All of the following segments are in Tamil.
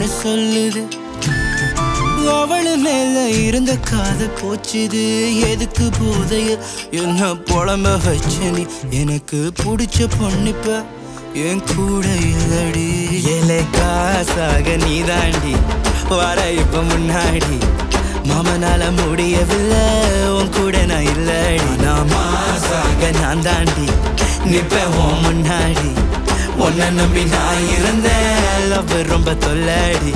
ஒண்ணு சொல்லுது அவளு மேல இருந்த காதல் போச்சுது எதுக்கு போதைய என்ன புலம்ப வச்ச நீ எனக்கு பிடிச்ச பொண்ணிப்ப என் கூட இல்லடி ஏலே காசாக நீ தாண்டி வர இப்ப முன்னாடி மாமனால முடியவில்லை உன் கூட நான் இல்லடி நான் மாசாக நான் தாண்டி நிப்பேன் உன் முன்னாடி உன்னை நம்பி நான் இருந்தேன் லவ் ரொம்ப தொல்லடி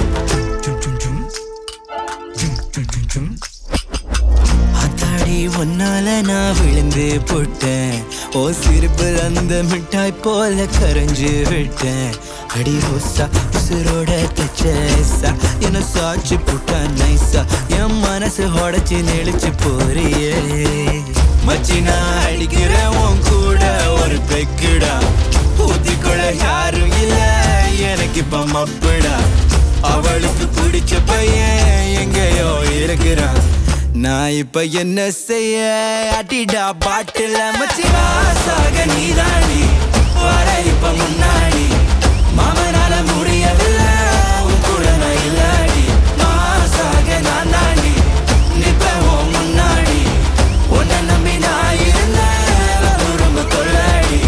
அத்தாடி உன்னால நான் விழுந்து போட்டேன் ஓ சிரிப்பில் அந்த மிட்டாய் போல கரைஞ்சு விட்டேன் அடி ரோசா உசுரோட தச்சேசா என்ன சாட்சி புட்டா நைசா என் மனசு உடச்சி நெளிச்சு போறியே மச்சி நான் அடிக்கிறேன் உன் கூட ஒரு பெக்குடா ஊத்திக்கொள்ள யாரும் இல்ல எனக்கு இப்ப மப்புடா அவளுக்கு பிடிச்ச பையன் எங்கேயோ இருக்கிறான் நான் இப்ப என்ன செய்ய அடிடா பாட்டில மச்சினாசாக நீதாண்டி வர இப்ப முன்னாடி மாமனால முடியவில்லை உன் கூட நான் இல்லாடி மாசாக நான் தாண்டி நிப்பேன் உன் முன்னாடி உன்னை நம்பி நான் இருந்தேன் அது ரொம்ப தொல்லாடி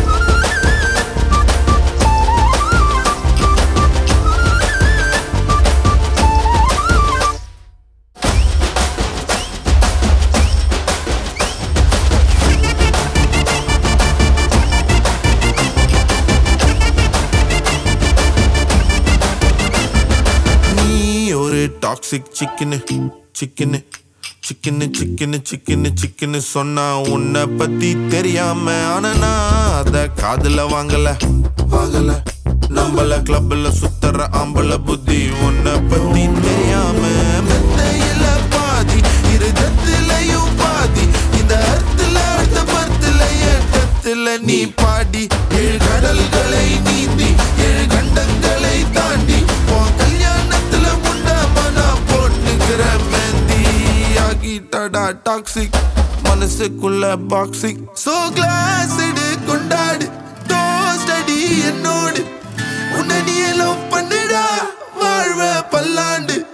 நீ ஒரு டாக்ஸிக் சிக்கனு சிக்கனு சிக்கனு சிக்கனு சிக்கனு சிக்கனு சொன்னா உன்னை பத்தி தெரியாம ஆனா நான் அத காதுல வாங்கல வாங்கல நம்பல கிளப்ல சுத்தற ஆம்பள புத்தி உன்னை பத்தி தெரியாம மெத்தையில பாதி இருதத்திலையும் பாதி இந்த அர்த்தல அடுத்த பர்த்துல ஏற்றத்துல நீ பாடி ஏழு கடல்களை நீந்தி ஏழு கண்டங்களை தாண்டி உன் கல்யாணத்துல முண்டாம நான் போட்டுக்கிற மெந்தி ஆகிட்டடா டாக்ஸிக் மனசுக்குள்ள பாக்ஸிக் சோ கிளாஸ் எடு கொண்டாடு டோஸ்ட் அடி என்னோடு உன்னை நீ love பண்ணுடா வாழ்வ பல்லாண்டு